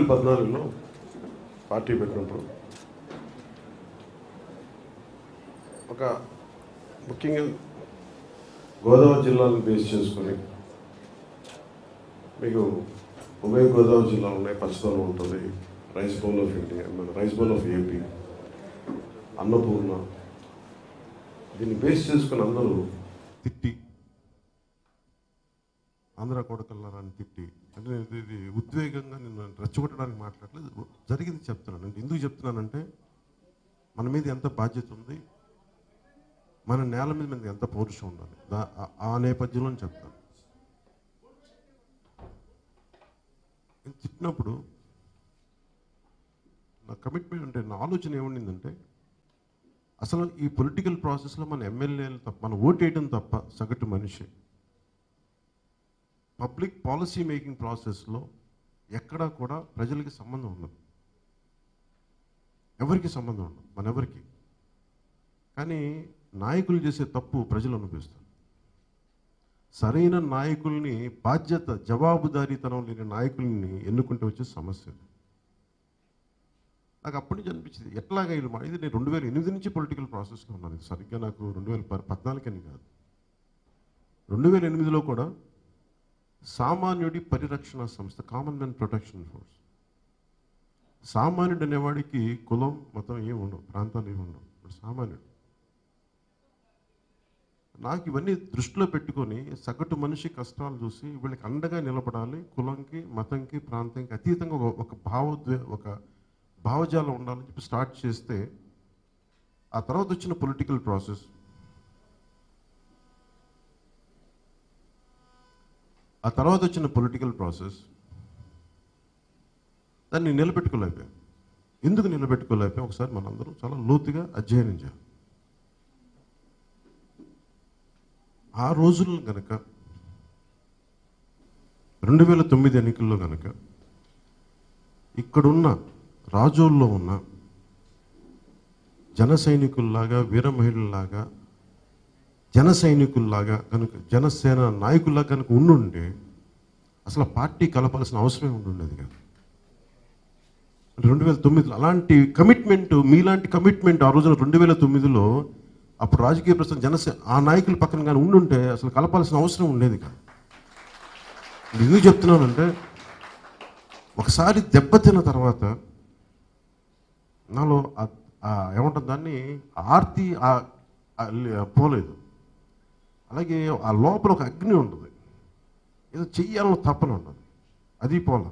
వేల పద్నాలుగులో పార్టీ పెట్టినప్పుడు ఒక ముఖ్యంగా గోదావరి జిల్లాలను బేస్ చేసుకొని మీకు ఉభయ గోదావరి జిల్లాలు ఉన్నాయి పచ్చదనం ఉంటుంది రైస్ బౌల్ ఆఫ్ ఇండియా మన rice bowl of AP Annapurna దీన్ని బేస్ చేసుకుని అందరూ తిట్టి ఆంధ్ర కొడకల్లారని తిట్టి అంటే నేను ఇది- ఇది ఉద్వేగంగా నేను రెచ్చగొట్టడానికి మాట్లాడలేదు జరిగింది చెప్తున్నాను అంటే ఎందుకు చెప్తున్నానంటే మన మీద ఎంత బాధ్యత ఉంది మన నేల మీద మనకి ఎంత పౌరుషం ఉండాలి దా- ఆ- ఆ నేపథ్యంలో చెప్తాను నేను తిట్టినప్పుడు నా కమిట్మెంట్ అంటే నా ఆలోచన ఏముండిందంటే అసలు ఈ పొలిటికల్ ప్రాసెస్లో మన ఎమ్మెల్యేలు తప్ప మన ఓటేయడం తప్ప సగటు మనిషి పబ్లిక్ పాలసీ మేకింగ్ ప్రాసెస్లో ఎక్కడా కూడా ప్రజలకి సంబంధం ఉండదు ఎవరికి సంబంధం ఉండదు మన ఎవరికి కానీ నాయకులు చేసే తప్పు ప్రజలు అనిపిస్తారు సరైన నాయకుల్ని బాధ్యత జవాబుదారీతనం లేని నాయకుల్ని ఎన్నుకుంటే వచ్చే సమస్య ఇది. నాకు అప్పటి నుంచి అనిపించింది ఎట్లాగా వీళ్ళు మా- ఇది నేను రెండు వేల ఎనిమిది నుంచి పొలిటికల్ ప్రాసెస్లో ఉన్నాను ఇది సరిగ్గా నాకు రెండు వేల ప- పద్నాలుగని కాదు రెండు వేల ఎనిమిదిలో కూడా సామాన్యుడి పరిరక్షణ సంస్థ కామన్ మ్యాన్ ప్రొటెక్షన్ ఫోర్స్ సామాన్యుడు అనేవాడికి కులం మతం ఏమి ఉండవు ప్రాంతాలు ఏమి ఉండవు వాడు సామాన్యుడు నాకు ఇవన్నీ దృష్టిలో పెట్టుకొని సగటు మనిషి కష్టాలు చూసి వీళ్ళకి అండగా నిలబడాలి కులంకి మతంకి ప్రాంతంకి అతీతంగా ఒక ఒక భావోద్వే ఒక భావజాలం ఉండాలని చెప్పి స్టార్ట్ చేస్తే ఆ తర్వాత వచ్చిన పొలిటికల్ ప్రాసెస్ ఆ తర్వాత వచ్చిన పొలిటికల్ ప్రాసెస్ దాన్ని నిలబెట్టుకోలేకపోయాం ఎందుకు నిలబెట్టుకోలేకపోయాం ఒకసారి మనందరం చాలా లోతుగా అధ్యయనం చేయాలి ఆ రోజుల్లో గనక రెండు వేల తొమ్మిది ఎన్నికల్లో గనక ఇక్కడున్న రాజోల్లో ఉన్న జన సైనికుల్లాగా వీర మహిళల్లాగా జన సైనికుల్లాగా కనుక జనసేన నాయకుల్లాగా కనుక ఉండుంటే అసలు ఆ పార్టీ కలపాల్సిన అవసరమే ఉండుండేది కాదు రెండు వేల తొమ్మిదిలో అలాంటి కమిట్మెంట్ మీలాంటి కమిట్మెంట్ ఆ రోజున రెండు వేల తొమ్మిదిలో అప్పుడు రాజకీయ ప్రస్తుతం జనసే ఆ నాయకుల పక్కన కానీ ఉండుంటే అసలు కలపాల్సిన అవసరం ఉండేది కాదు నేను ఎందుకు చెప్తున్నానంటే ఒకసారి దెబ్బతిన్న తర్వాత నాలో ఆ- ఆ ఏమంటుంది దాన్ని ఆర్తి ఆ- ఆ లే- పోలేదు అలాగే ఆ లోపల ఒక అగ్ని ఉంటుంది ఏదో చెయ్యాలని తప్పన ఉండదు అది పోల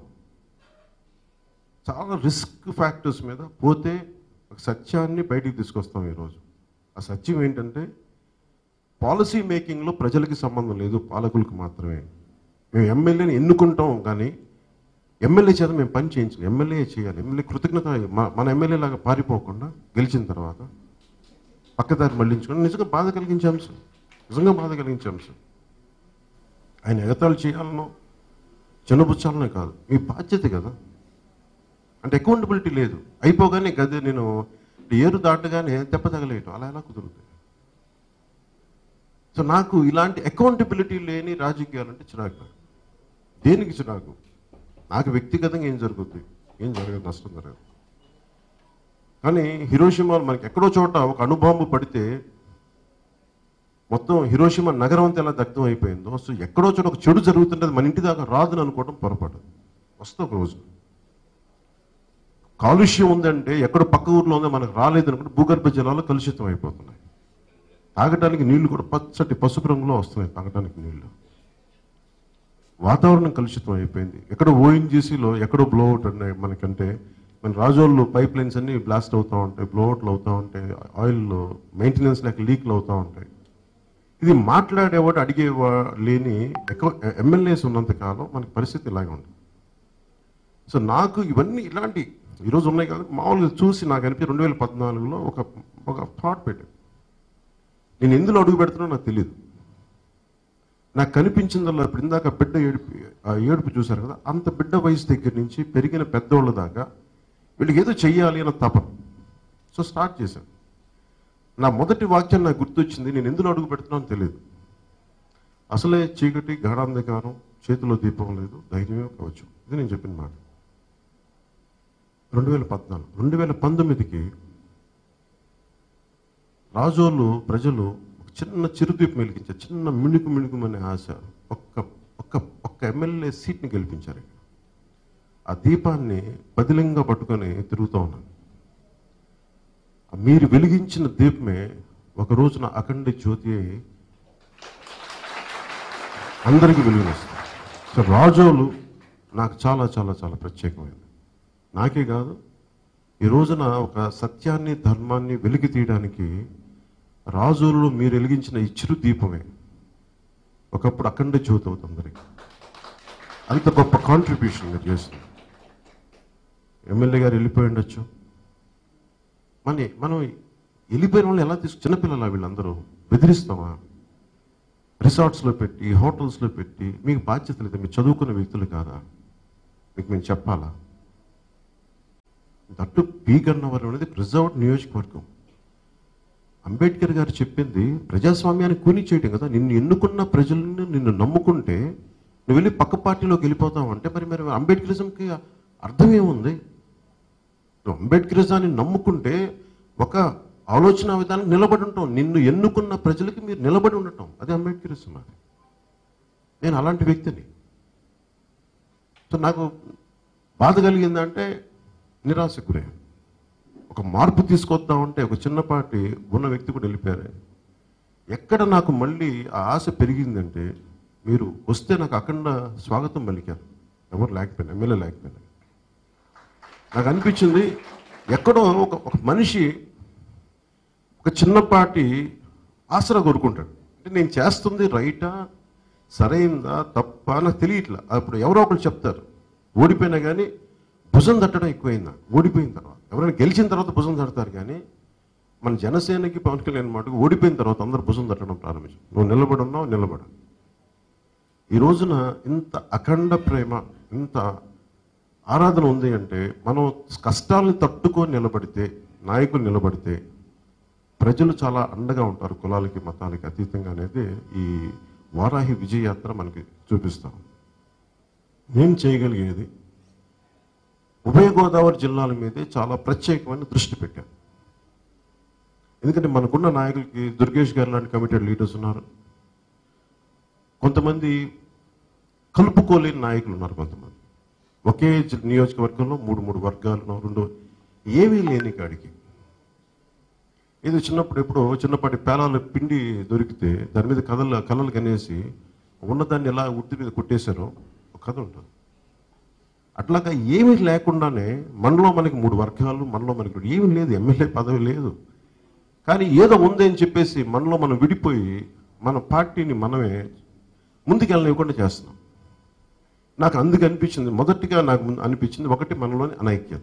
చాలా రిస్క్ ఫ్యాక్టర్స్ మీద పోతే ఒక సత్యాన్ని బయటికి తీసుకొస్తాం ఈరోజు ఆ సత్యం ఏంటంటే పాలసీ మేకింగ్లో ప్రజలకి సంబంధం లేదు పాలకులకు మాత్రమే మేము ఎమ్మెల్యేని ఎన్నుకుంటాం కానీ ఎమ్మెల్యే చేత మేము పని చేయించాలి ఎమ్మెల్యే చేయాలి ఎమ్మెల్యే కృతజ్ఞత మ- మన ఎమ్మెల్యే లాగా పారిపోకుండా గెలిచిన తర్వాత పక్కదారి మళ్ళించుకొని నిజంగా బాధ కలిగించే అంశం నిజంగా బాధ కలిగించే అంశం ఆయన ఎగతాళి చేయాలనో చిన్నబుచ్చాలనే కాదు మీ బాధ్యత కదా అంటే అకౌంటబిలిటీ లేదు అయిపోగానే గది నేను ఏరు దాటగానే దెబ్బ తగలేయటం అలా ఎలా కుదురుతుంది సో నాకు ఇలాంటి అకౌంటబిలిటీ లేని రాజకీయాలు అంటే చిరాకు నాకు. దేనికి చిరాకు నాకు వ్యక్తిగతంగా ఏం జరుగుతుంది ఏం జరగదు నష్టం జరగదు కానీ హిరోషిమా మనకి ఎక్కడో చోట ఒక అణుబాంబు పడితే మొత్తం హిరోషిమా నగరం అంతా ఎలా దగ్ధం అయిపోయిందో సో ఎక్కడో చోట ఒక చెడు జరుగుతుంటే మన ఇంటి దాకా రాదని అనుకోవడం పొరపాటు వస్తుంది ఒక రోజు కాలుష్యం ఉందంటే ఎక్కడ పక్క ఊర్లో ఉందో మనకు రాలేదు అనుకుంటే భూగర్భ జలాలు కలుషితం అయిపోతున్నాయి తాగటానికి నీళ్లు కూడా పచ్చటి పసుపు రంగులో వస్తున్నాయి తాగటానికి నీళ్లు వాతావరణం కలుషితం అయిపోయింది ఎక్కడో ఓఎన్జీసీలో ఎక్కడో బ్లోఅవుట్ ఉన్నాయి మనకంటే మన రాజోళ్ళు పైప్ లైన్స్ అన్ని బ్లాస్ట్ అవుతూ ఉంటాయి బ్లోఅవుట్లు అవుతూ ఉంటాయి ఆయిల్ మెయింటెనెన్స్ లేక లీక్లు అవుతూ ఉంటాయి ఇది మాట్లాడేవాడు అడిగేవా లేని ఎక్కువ ఎమ్మెల్యేస్ ఉన్నంత కాలం మనకి పరిస్థితి ఇలాగే ఉంటుంది సో నాకు ఇవన్నీ ఇలాంటి ఈరోజు ఉన్నాయి కాబట్టి మామూలుగా చూసి నాకు అనిపి రెండు వేల పద్నాలుగులో ఒక ఒక థాట్ పెట్టాను నేను ఎందులో అడుగు పెడుతున్నా నాకు తెలియదు నాకు కనిపించిందల్లా ఇప్పుడు ఇందాక బిడ్డ ఏడుపు ఆ ఏడుపు చూశారు కదా అంత బిడ్డ వయసు దగ్గర నుంచి పెరిగిన పెద్దోళ్ళ దాకా వీళ్ళకి ఏదో చెయ్యాలి అన్న తపన సో స్టార్ట్ చేశాను నా మొదటి వాక్యం నాకు గుర్తొచ్చింది నేను ఎందులో అడుగు పెడుతున్నానో తెలియదు అసలే చీకటి గాఢాంధకారం చేతిలో దీపం లేదు ధైర్యమే కావచ్చు ఇది నేను చెప్పిన మాట రెండు వేల పద్నాలుగు రెండు వేల పంతొమ్మిదికి రాజోలు ప్రజలు ఒక చిన్న చిరుదీపం వెలిగించారు చిన్న మిణుకు మిణుకుమనే ఆశ ఒక్క ఒక్క ఒక్క ఎమ్మెల్యే సీట్ని గెలిపించారు ఆ దీపాన్ని బదిలంగా పట్టుకొని తిరుగుతూ ఉన్నాను ఆ మీరు వెలిగించిన దీపమే ఒక రోజున అఖండ జ్యోతి అయి అందరికీ వెలుగునిస్తుంది సో రాజోలు నాకు చాలా చాలా చాలా ప్రత్యేకమైనది నాకే కాదు ఈ రోజున ఒక సత్యాన్ని ధర్మాన్ని వెలికి తీయడానికి రాజులలో మీరు వెలిగించిన ఈ చిరు దీపమే ఒకప్పుడు అఖండ జ్యోతి అవుతుంది అందరికి అంత గొప్ప కాంట్రిబ్యూషన్ మీరు చేస్తుంది ఎమ్మెల్యే గారు వెళ్ళిపోయి ఉండొచ్చు మన మనం వెళ్ళిపోయిన వాళ్ళు ఎలా తీసుకు చిన్నపిల్లల వీళ్ళందరూ బెదిరిస్తామా రిసార్ట్స్లో పెట్టి హోటల్స్లో పెట్టి మీకు బాధ్యత లేదు మీరు చదువుకున్న వ్యక్తులు కాదా మీకు మేము చెప్పాలా దట్టు పీ గన్నవరం అనేది రిజర్వ్డ్ నియోజకవర్గం అంబేద్కర్ గారు చెప్పింది ప్రజాస్వామ్యాన్ని కూని చేయటం కదా నిన్ను ఎన్నుకున్న ప్రజలను నిన్ను నమ్ముకుంటే నువ్వు వెళ్ళి పక్క పార్టీలోకి వెళ్ళిపోతావు అంటే మరి మరి అంబేద్కరిజంకి అర్థం ఏముంది నువ్వు అంబేద్కరిజాన్ని నమ్ముకుంటే ఒక ఆలోచన విధానం నిలబడి ఉంటాం నిన్ను ఎన్నుకున్న ప్రజలకి మీరు నిలబడి ఉండటం అది అంబేద్కరిజం అది నేను అలాంటి వ్యక్తిని సో నాకు బాధ కలిగిందంటే నిరాశ గురయ్యాను ఒక మార్పు తీసుకొద్దామంటే ఒక చిన్నపాటి ఉన్న వ్యక్తి కూడా వెళ్ళిపోయారు ఎక్కడ నాకు మళ్ళీ ఆ ఆశ పెరిగిందంటే మీరు వస్తే నాకు అఖండ స్వాగతం పలికారు ఎవరు లేకపోయినా ఎమ్మెల్యే లేకపోయినా నాకు అనిపించింది ఎక్కడో ఒక ఒక మనిషి ఒక చిన్నపాటి ఆసరా కోరుకుంటాడు అంటే నేను చేస్తుంది రైటా సరైందా తప్ప నాకు తెలియట్లా అప్పుడు ఎవరో ఒకరు చెప్తారు ఓడిపోయినా కానీ భుజం తట్టడం ఎక్కువైందా ఓడిపోయిన తర్వాత ఎవరైనా గెలిచిన తర్వాత భుజం తడతారు కానీ మన జనసేనకి పవన్ కళ్యాణ్ మాటకు ఓడిపోయిన తర్వాత అందరు భుజం తట్టడం ప్రారంభించారు నువ్వు నిలబడి ఉన్నావు నిలబడు ఈ రోజున ఇంత అఖండ ప్రేమ ఇంత ఆరాధన ఉంది అంటే మనం కష్టాలను తట్టుకొని నిలబడితే నాయకులు నిలబడితే ప్రజలు చాలా అండగా ఉంటారు కులాలకి మతాలకి అతీతంగా అనేది ఈ వారాహి విజయయాత్ర మనకి చూపిస్తాం నేను చేయగలిగేది ఉభయ గోదావరి జిల్లాల మీదే చాలా ప్రత్యేకమైన దృష్టి పెట్టాను ఎందుకంటే మనకున్న నాయకులకి దుర్గేష్ గారు లాంటి కమిటెడ్ లీడర్స్ ఉన్నారు కొంతమంది కలుపుకోలేని నాయకులు ఉన్నారు కొంతమంది ఒకే జి- నియోజకవర్గంలో మూడు మూడు వర్గాలు రెండు ఏమీ లేని కాడికి ఏదో చిన్నప్పుడు ఎప్పుడో చిన్నపాటి పేలాల పిండి దొరికితే దాని మీద కథలు కళలు కనేసి ఉన్నదాన్ని ఎలా ఉత్తి మీద కొట్టేశారో ఒక కథ ఉంటుంది అట్లాగా ఏమీ లేకుండానే మనలో మనకి మూడు వర్గాలు మనలో మనకి రెండు- ఏమీ లేదు ఎమ్మెల్యే పదవి లేదు కానీ ఏదో ఉంది అని చెప్పేసి మనలో మనం విడిపోయి మన పార్టీని మనమే ముందుకెళ్ళనివ్వకుండా చేస్తున్నాం నాకు అందుకు అనిపించింది మొదటిగా నాకు ముందు అనిపించింది ఒకటి మనలోని అనైక్యత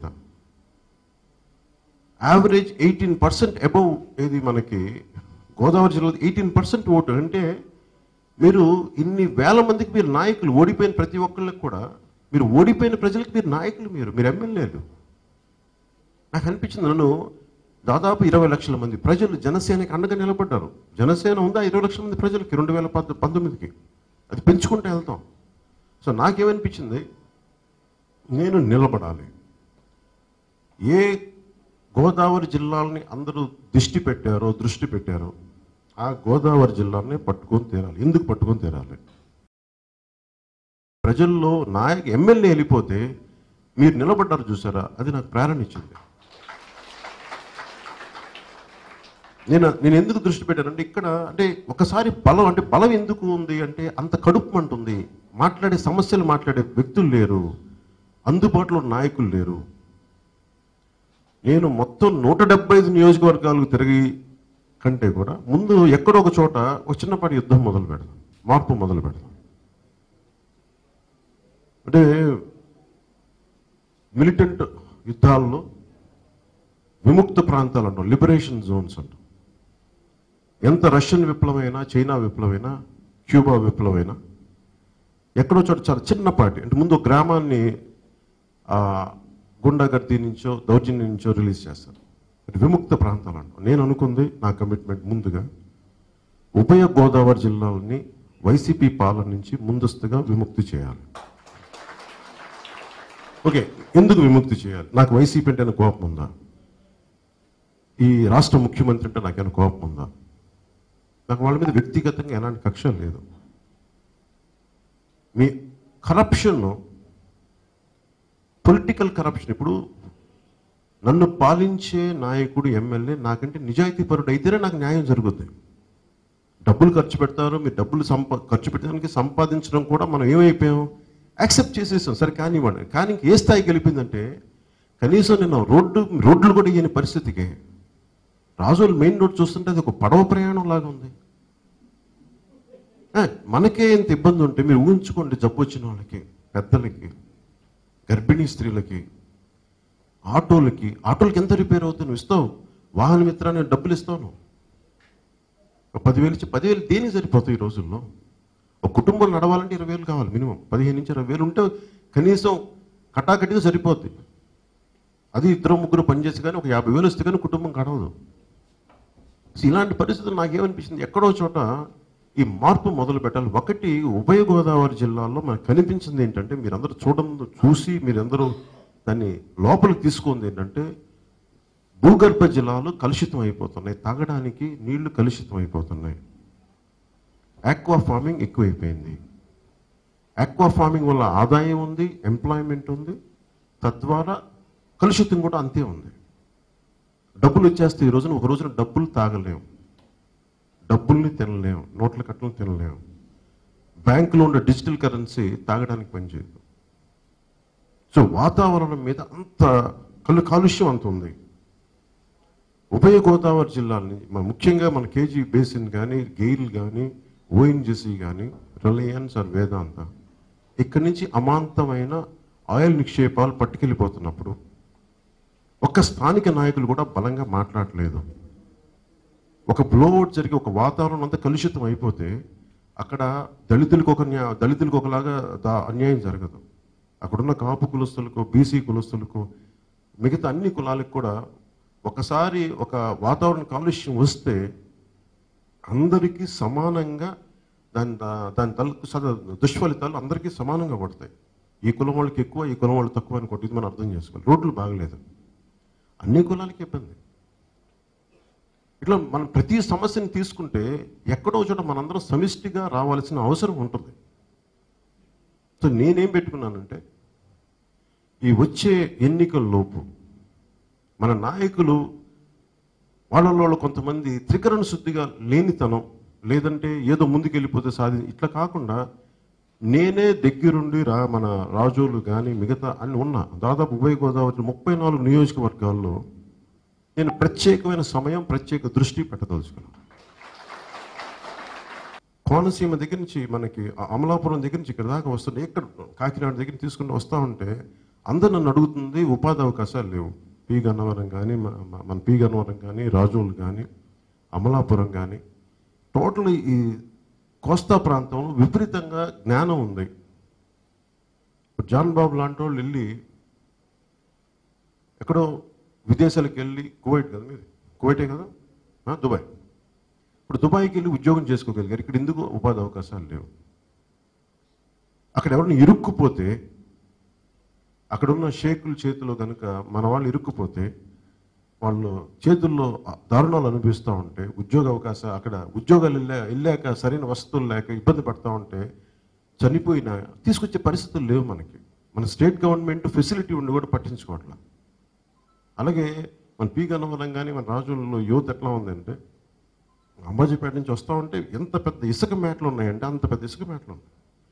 యావరేజ్ ఎయిటీన్ పర్సెంట్ అబౌవ్ ఏది మనకి గోదావరి జిల్లాలో ఎయిటీన్ పర్సెంట్ ఓటు అంటే మీరు ఇన్ని వేల మందికి మీరు నాయకులు ఓడిపోయిన ప్రతి ఒక్కళ్ళకి కూడా మీరు ఓడిపోయిన ప్రజలకు మీరు నాయకులు మీరు మీరు ఎమ్మెల్యేలు నాకు అనిపించింది నన్ను దాదాపు ఇరవై లక్షల మంది ప్రజలు జనసేనకి అండగా నిలబడ్డారు జనసేన ఉందా ఇరవై లక్షల మంది ప్రజలకి రెండు వేల పద్ పంతొమ్మిదికి అది పెంచుకుంటూ వెళ్తాం సో నాకేమనిపించింది నేను నిలబడాలి ఏ గోదావరి జిల్లాలని అందరూ దృష్టి పెట్టారో దృష్టి పెట్టారో ఆ గోదావరి జిల్లాని పట్టుకొని తీరాలి ఎందుకు పట్టుకొని తీరాలి ప్రజల్లో నాయక ఎమ్మెల్యే వెళ్ళిపోతే మీరు నిలబడ్డారు చూసారా అది నాకు ప్రేరణ ఇచ్చింది నేను నేను ఎందుకు దృష్టి పెట్టానంటే ఇక్కడ అంటే ఒకసారి బలం అంటే బలం ఎందుకు ఉంది అంటే అంత కడుపు మంట ఉంది మాట్లాడే సమస్యలు మాట్లాడే వ్యక్తులు లేరు అందుబాటులో నాయకులు లేరు నేను మొత్తం నూట డెబ్బై ఐదు నియోజకవర్గాలకు తిరిగి కంటే కూడా ముందు ఎక్కడో ఒక చోట ఒక చిన్నపాటి యుద్ధం మొదలు పెడదాం మార్పు మొదలు పెడదాం అంటే మిలిటెంట్ యుద్ధాల్లో విముక్త ప్రాంతాలు అంటాం లిబరేషన్ జోన్స్ అంటాం ఎంత రష్యన్ విప్లవమైనా చైనా విప్లవమైనా క్యూబా విప్లవమైనా ఎక్కడో చోట చాలా చిన్నపాటి అంటే ముందు ఒక గ్రామాన్ని ఆ, గుండాగర్దీ నుంచో దౌర్జన్యం నుంచో రిలీజ్ చేస్తారు అంటే విముక్త ప్రాంతాలు అంటాం నేను అనుకుంది నా కమిట్మెంట్ ముందుగా ఉభయ గోదావరి జిల్లాలని వైసీపీ పాలన నుంచి ముందస్తుగా విముక్తి చేయాలి ఓకే ఎందుకు విముక్తి చేయాలి నాకు వైసీపీ అంటే కోపం ఉందా ఈ రాష్ట్ర ముఖ్యమంత్రి అంటే నాకేమైనా కోపం ఉందా నాకు వాళ్ళ మీద వ్యక్తిగతంగా ఎలాంటి కక్ష లేదు మీ కరప్షన్ పొలిటికల్ కరప్షన్ ఇప్పుడు నన్ను పాలించే నాయకుడు ఎమ్మెల్యే నాకంటే నిజాయితీపరుడు అయితేనే నాకు న్యాయం జరుగుద్ది డబ్బులు ఖర్చు పెడతారు మీరు డబ్బులు సంపా ఖర్చు పెట్టడానికి సంపాదించడం కూడా మనం ఏమైపోయాం యాక్సెప్ట్ చేసేసాం సరే కానివ్వండి కానీ ఇంక ఏ స్థాయికి వెళ్ళిపోయిందంటే కనీసం నేను రోడ్డు రోడ్లు కూడా ఇయ్యని పరిస్థితికి రాజులు మెయిన్ రోడ్ చూస్తుంటే అది ఒక పడవ ప్రయాణం లాగా ఉంది ఆ, మనకే ఇంత ఇబ్బంది ఉంటే మీరు ఊహించుకోండి జబ్బు వచ్చిన వాళ్ళకి పెద్దలకి గర్భిణీ స్త్రీలకి ఆటోలకి ఆటోలకి ఎంత రిపేర్ అవుతుంది నువ్వు ఇస్తావు వాహన మిత్రాన్ని డబ్బులు ఇస్తావు నువ్వు ఒక పదివేలు ఇచ్చి పదివేలు దేనికి సరిపోతాయి ఈ రోజుల్లో ఒక కుటుంబం నడవాలంటే ఇరవై వేలు కావాలి మినిమం పదిహేను నుంచి ఇరవై వేలు ఉంటే కనీసం కటాకటిగా సరిపోద్ది అది ఇద్దరు ముగ్గురు పనిచేసి కానీ ఒక యాభై వేలు వస్తే కానీ కుటుంబం గడవదు సో ఇలాంటి పరిస్థితులు నాకేమనిపించింది ఎక్కడో చోట ఈ మార్పు మొదలు పెట్టాలి ఒకటి ఉభయ గోదావరి జిల్లాలో మనకు కనిపించింది ఏంటంటే మీరందరూ చూడడం చూసి మీరందరూ దాన్ని లోపలికి తీసుకుంది ఏంటంటే భూగర్భ జలాలు కలుషితం అయిపోతున్నాయి తాగడానికి నీళ్లు కలుషితం అయిపోతున్నాయి ఆక్వా ఫార్మింగ్ ఎక్కువైపోయింది ఆక్వా ఫార్మింగ్ వల్ల ఆదాయం ఉంది ఎంప్లాయ్మెంట్ ఉంది తద్వారా కలుషితం కూడా అంతే ఉంది డబ్బులు వచ్చేస్తే ఈ రోజున ఒక రోజున డబ్బులు తాగలేం డబ్బుల్ని తినలేం నోట్ల కట్టలు తినలేం బ్యాంకులో ఉండే డిజిటల్ కరెన్సీ తాగడానికి పనిచేయదు సో వాతావరణం మీద అంత కలు కాలుష్యం అంత ఉంది ఉభయ గోదావరి జిల్లాల్ని మన ముఖ్యంగా మన కేజీ బేసిన్ కానీ గెయిల్ కానీ ఓఎన్జిసి కానీ రిలయన్స్ ఆర్ వేదాంత ఇక్కడి నుంచి అమాంతమైన ఆయిల్ నిక్షేపాలు పట్టుకెళ్ళిపోతున్నప్పుడు ఒక్క స్థానిక నాయకులు కూడా బలంగా మాట్లాడలేదు ఒక బ్లోఅవుట్ జరిగి ఒక వాతావరణం అంతా కలుషితం అయిపోతే అక్కడ దళితులకు ఒక న్యా దళితులకు ఒకలాగా దా అన్యాయం జరగదు అక్కడున్న కాపు కులస్తులకు బీసీ కులస్తులకు మిగతా అన్ని కులాలకు కూడా ఒకసారి ఒక వాతావరణ కాలుష్యం వస్తే అందరికీ సమానంగా దాని దా- దాని తలకు సద దుష్ఫలితాలు అందరికీ సమానంగా పడతాయి ఈ కులం వాళ్ళకి ఎక్కువ ఈ కులం వాళ్ళు తక్కువ అని కొట్టి మనం అర్థం చేసుకోవాలి రోడ్లు బాగలేదు అన్ని కులాలకి ఇబ్బంది ఇట్లా మనం ప్రతి సమస్యని తీసుకుంటే ఎక్కడో చోట మనందరం సమిష్టిగా రావాల్సిన అవసరం ఉంటుంది సో నేనేం పెట్టుకున్నానంటే ఈ వచ్చే ఎన్నికల్లోపు మన నాయకులు వాళ్ళలో కొంతమంది త్రికరణ శుద్ధిగా లేనితనం లేదంటే ఏదో ముందుకెళ్ళిపోతే సాధి ఇట్లా కాకుండా నేనే దగ్గరుండి రా మన రాజోలు కానీ మిగతా అన్ని ఉన్నా దాదాపు ఉభయ గోదావరి ముప్పై నాలుగు నియోజకవర్గాల్లో నేను ప్రత్యేకమైన సమయం ప్రత్యేక దృష్టి పెట్టదలుచుకున్నాను కోనసీమ దగ్గర నుంచి మనకి ఆ అమలాపురం దగ్గర నుంచి ఇక్కడ దాకా వస్తుంటే ఎక్కడ కాకినాడ దగ్గర తీసుకుని వస్తూ ఉంటే అందరు నన్ను అడుగుతుంది ఉపాధి అవకాశాలు లేవు పి గన్నవరం కానీ మ- మ- మన పి గన్నవరం కానీ రాజోలు కానీ అమలాపురం కానీ టోటల్ ఈ కోస్తా ప్రాంతంలో విపరీతంగా జ్ఞానం ఉంది ఇప్పుడు జాన్ బాబు లాంటి వాళ్ళు వెళ్ళి ఎక్కడో విదేశాలకు వెళ్ళి కువైట్ కదా మీది కువైటే కదా ఆ, దుబాయ్ ఇప్పుడు దుబాయ్కి వెళ్ళి ఉద్యోగం చేసుకోగలిగారు ఇక్కడ ఎందుకు ఉపాధి అవకాశాలు లేవు అక్కడ ఎవరైనా ఇరుక్కుపోతే అక్కడ ఉన్న షేకుల చేతిలో కనుక మన వాళ్ళు ఇరుక్కుపోతే వాళ్ళు చేతుల్లో దారుణాలు అనిపిస్తూ ఉంటే ఉద్యోగ అవకాశం అక్కడ ఉద్యోగాలు వెళ్ళా వెళ్ళాక సరైన వసతులు లేక ఇబ్బంది పడతా ఉంటే చనిపోయిన తీసుకొచ్చే పరిస్థితులు లేవు మనకి మన స్టేట్ గవర్నమెంట్ ఫెసిలిటీ ఉండి కూడా పట్టించుకోవట్లా అలాగే మన పీ గన్నవరం కానీ మన రాజుల్లో యువత ఎట్లా ఉందంటే అంబాజీపేట నుంచి వస్తూ ఉంటే ఎంత పెద్ద ఇసుక మేటలు ఉన్నాయంటే అంత పెద్ద ఇసుక మేటలు ఉన్నాయి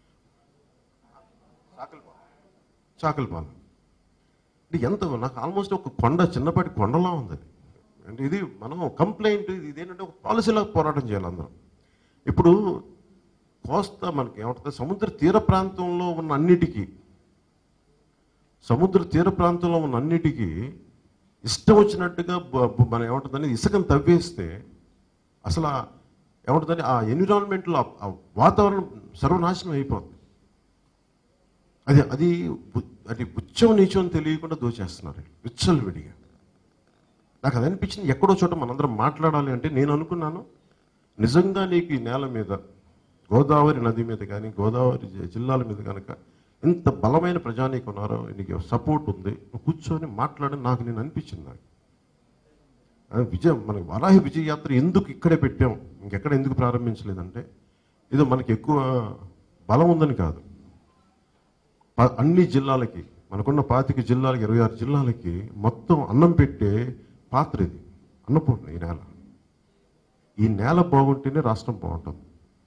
చాకలిపాలెం అంటే ఎంత నాకు ఆల్మోస్ట్ ఒక కొండ చిన్నపాటి కొండలా ఉంది అది. అంటే ఇది మనం కంప్లైంట్ ఇది ఏంటంటే ఒక పాలసీలా పోరాటం చేయాలి అందరం ఇప్పుడు కోస్తా మనకి ఏమంటుంది సముద్ర తీర ప్రాంతంలో ఉన్న అన్నిటికీ సముద్ర తీర ప్రాంతంలో ఉన్న అన్నిటికీ ఇష్టం వచ్చినట్టుగా బ- బ- మనం ఏమంటుందని ఇసుకను తవ్వేస్తే అసలు ఆ- ఏమంటుందని ఆ ఎన్విరాన్మెంట్లో ఆ- ఆ వాతావరణం సర్వనాశనం అయిపోతుంది అది అది ఉ- అది ఉచ్చం నీచం తెలియకుండా దోచేస్తున్నారు విచ్చలు విడిగా నాకు అది అనిపించింది ఎక్కడో చోట మనందరం మాట్లాడాలి అంటే నేను అనుకున్నాను నిజంగా నీకు ఈ నేల మీద గోదావరి నది మీద కానీ గోదావరి జి- జిల్లాల మీద కనుక ఇంత బలమైన ప్రజానీకం ఉన్నారో నీకు సపోర్ట్ ఉంది నువ్వు కూర్చొని మాట్లాడి నాకు నేను అనిపించింది నాకు అది విజయం మనకి వరాహి విజయ యాత్ర ఎందుకు ఇక్కడే పెట్టాం ఇంకెక్కడ ఎందుకు ప్రారంభించలేదంటే ఏదో మనకి ఎక్కువ బలం ఉందని కాదు ప- అన్ని జిల్లాలకి మనకున్న పాతిక జిల్లాలకి ఇరవై ఆరు జిల్లాలకి మొత్తం అన్నం పెట్టే పాత్ర ఇది అన్నపూర్ణ ఈ నేల ఈ నేల బాగుంటేనే రాష్ట్రం బాగుంటుంది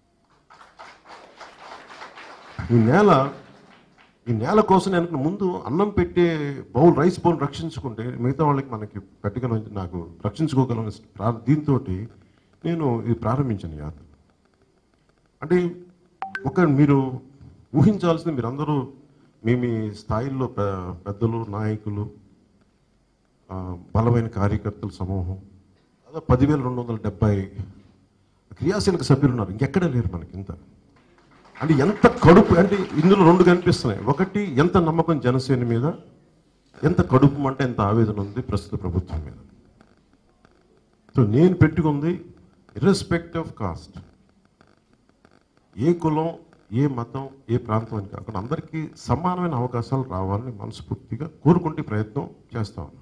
ఈ నేల ఈ నేల కోసం నేను ముందు అన్నం పెట్టే బౌల్ రైస్ బౌల్ రక్షించుకుంటే మిగతా వాళ్ళకి మనకి పెట్టగలం నాకు రక్షించుకోగలం దీంతో నేను ఇది ప్రారంభించాను యాత్ర అంటే ఒక మీరు ఊహించాల్సింది మీరందరూ మీ మీ స్థాయిల్లో పె- పెద్దలు నాయకులు ఆ, బలమైన కార్యకర్తల సమూహం అదే పదివేల రెండు వందల డెబ్బై క్రియాశీలక సభ్యులు ఉన్నారు ఇంకెక్కడ లేరు మనకి ఇంత అంటే ఎంత కడుపు అంటే ఇందులో రెండు కనిపిస్తున్నాయి ఒకటి ఎంత నమ్మకం జనసేన మీద ఎంత కడుపు అంటే ఎంత ఆవేదన ఉంది ప్రస్తుత ప్రభుత్వం మీద సో నేను పెట్టుకుంది ఇర్రెస్పెక్ట్ ఆఫ్ కాస్ట్ ఏ కులం ఏ మతం ఏ ప్రాంతం అని కాకుండా అందరికీ సమానమైన అవకాశాలు రావాలని మనస్ఫూర్తిగా కోరుకుంటే ప్రయత్నం చేస్తా ఉన్నాం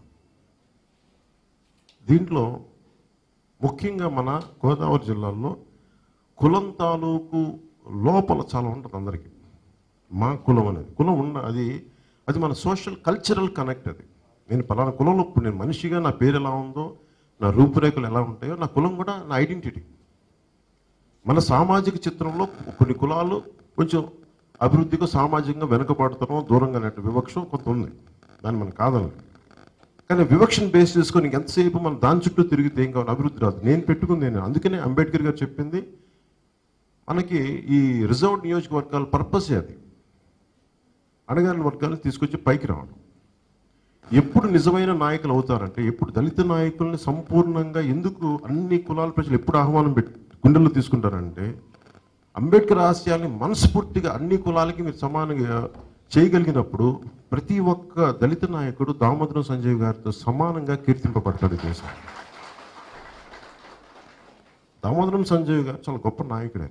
దీంట్లో ముఖ్యంగా మన గోదావరి జిల్లాలో కులం తాలూకు లోపల చాలా ఉంటుంది అందరికీ మా కులం అనేది కులం ఉన్న అది అది మన సోషల్ కల్చరల్ కనెక్ట్ అది నేను పలానా కులంలో ఇప్పుడు నేను మనిషిగా నా పేరు ఎలా ఉందో నా రూపురేఖలు ఎలా ఉంటాయో నా కులం కూడా నా ఐడెంటిటీ మన సామాజిక చిత్రంలో కొన్ని కులాలు కొంచెం అభివృద్ధిగా సామాజికంగా వెనుకబడతాం దూరంగా నెట్టు వివక్ష కొంత ఉంది దాన్ని మనం కాదని కానీ వివక్షను బేస్ చేసుకొని ఎంతసేపు మనం దాని చుట్టూ తిరిగితే ఏం కావాలి అభివృద్ధి రాదు నేను పెట్టుకుంది నేను అందుకనే అంబేద్కర్ గారు చెప్పింది మనకి ఈ రిజర్వ్ నియోజకవర్గాల పర్పసే అది అణగారిన వర్గాలను తీసుకొచ్చి పైకి రావడం ఎప్పుడు నిజమైన నాయకులు అవుతారంటే ఎప్పుడు దళిత నాయకుల్ని సంపూర్ణంగా ఎందుకు అన్ని కులాల ప్రజలు ఎప్పుడు ఆహ్వానం పెట్టి గుండెల్లో తీసుకుంటారంటే అంబేద్కర్ ఆశయాల్ని మనస్ఫూర్తిగా అన్ని కులాలకి మీరు సమానంగా చేయగలిగినప్పుడు ప్రతి ఒక్క దళిత నాయకుడు దామోదరం సంజయ్ గారితో సమానంగా కీర్తింపబడతాడు ఈ దేశం దామోదరం సంజయ్ గారు చాలా గొప్ప నాయకుడే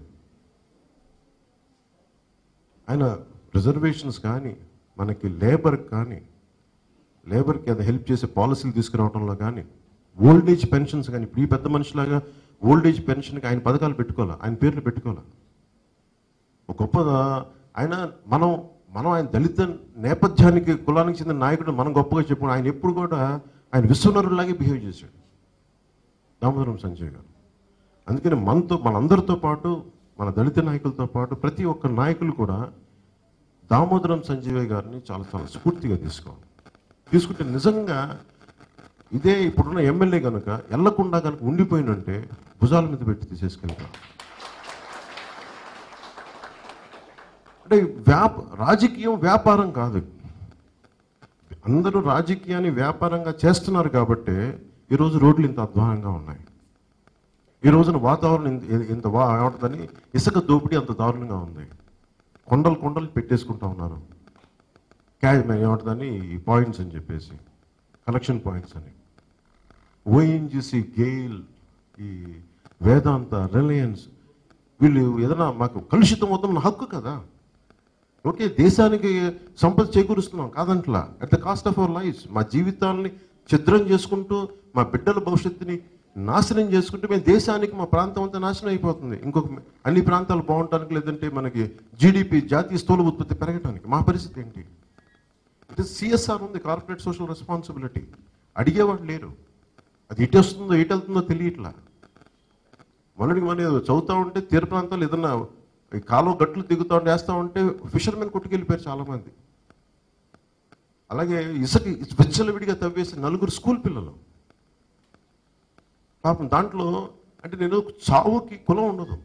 ఆయన రిజర్వేషన్స్ కానీ మనకి లేబర్ కానీ లేబర్కి అది హెల్ప్ చేసే పాలసీలు తీసుకురావడంలో కానీ ఓల్డ్ ఏజ్ పెన్షన్స్ కానీ ఇప్పుడు ఈ పెద్ద మనిషిలాగా ఓల్డ్ ఏజ్ పెన్షన్కి ఆయన పథకాలు పెట్టుకోవాలి ఆయన పేర్లు పెట్టుకోవాలి ఒక గొప్ప ఆయన మనం మనం ఆయన దళిత నేపథ్యానికి కులానికి చెందిన నాయకుడు మనం గొప్పగా చెప్పు ఆయన ఎప్పుడు కూడా ఆయన విశ్వనరులాగే బిహేవ్ చేశాడు దామోదరం సంజయ్ గారు అందుకని మనతో మనందరితో పాటు మన దళిత నాయకులతో పాటు ప్రతి ఒక్క నాయకులు కూడా దామోదరం సంజయ్ గారిని చాలా చాలా స్ఫూర్తిగా తీసుకోవాలి తీసుకుంటే నిజంగా ఇదే ఇప్పుడున్న ఎమ్మెల్యే కనుక ఎల్లకుండా కనుక ఉండిపోయినంటే భుజాల మీద పెట్టి తీసేసుకెళ్తాం అంటే వ్యాప రాజకీయం వ్యాపారం కాదు అందరూ రాజకీయాన్ని వ్యాపారంగా చేస్తున్నారు కాబట్టి ఈరోజు రోడ్లు ఇంత అధ్వానంగా ఉన్నాయి ఈ రోజున వాతావరణం ఇంత- ఇంత వా ఏమంటుందని ఇసుక దోపిడీ అంత దారుణంగా ఉంది కొండలు కొండలు పెట్టేసుకుంటా ఉన్నారు క్యా ఏమంటుందని ఈ పాయింట్స్ అని చెప్పేసి కలెక్షన్ పాయింట్స్ అని ఓఎన్జిసి గెయిల్ ఈ వేదాంత రిలయన్స్ వీళ్ళు ఏదైనా మాకు కలుషితం అవుతాం మన హక్కు కదా ఓకే దేశానికి సంపద చేకూరుస్తున్నాం కాదంట్లా at the cost of our life మా జీవితాలని ఛిద్రం చేసుకుంటూ మా బిడ్డల భవిష్యత్తుని నాశనం చేసుకుంటూ మేము దేశానికి మా ప్రాంతం అంతా నాశనం అయిపోతుంది ఇంకొక అన్ని ప్రాంతాలు బాగుండటానికి లేదంటే మనకి జీడిపి జాతీయ స్థూల ఉత్పత్తి పెరగడానికి మా పరిస్థితి ఏంటి ఇట్ ఇస్ సిఎస్ఆర్ ఉంది కార్పొరేట్ సోషల్ రెస్పాన్సిబిలిటీ అడిగేవాడు లేరు అది ఇటు వస్తుందో ఇటు వెళ్తుందో తెలియట్లా మొన్నటికి మన చదువుతా ఉంటే తీర ప్రాంతాలు ఏదన్నా ఈ కాలువ గట్లు దిగుతా ఉంటే వేస్తా ఉంటే ఫిషర్మెన్ కొట్టుకెళ్ళిపోయారు చాలా మంది అలాగే ఇసుక విచ్చలవిడిగా తవ్వేసి నలుగురు స్కూల్ పిల్లలు పాపం దాంట్లో అంటే నేను చావుకి కులం ఉండదు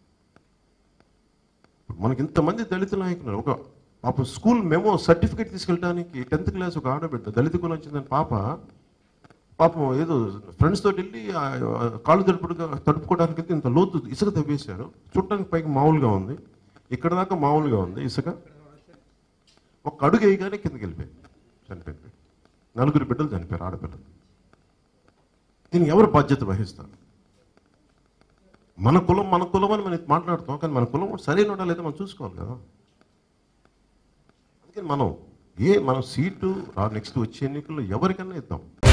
మనకి ఇంతమంది దళిత నాయకులు ఒక పాప స్కూల్ మెమో సర్టిఫికేట్ తీసుకెళ్ళడానికి టెన్త్ క్లాస్ ఒక ఆడబిడ్డ దళిత కులం చెందిన పాప పాపం ఏదో ఫ్రెండ్స్ తోటి వెళ్ళి ఆ కాళ్ళు తడుపుడుగా తడుపుకోవడానికి వెళ్తే ఇంత లోతు ఇసుక తవ్వేశారు చుట్టానికి పైకి మామూలుగా ఉంది ఇక్కడ దాకా మామూలుగా ఉంది ఇసుక ఒక అడుగు వేయగానే కిందకి వెళ్ళిపోయి చనిపోయింది నలుగురు బిడ్డలు చనిపోయారు ఆడపిల్లలు దీనికి ఎవరు బాధ్యత వహిస్తారు మన కులం మన కులం అని మనం మాట్లాడుతాం కానీ మన కులం సరైన లేదా మనం చూసుకోవాలి కదా అందుకని మనం ఏ మనం సీటు నెక్స్ట్ వచ్చే ఎన్నికల్లో ఎవరికన్నా ఇద్దాం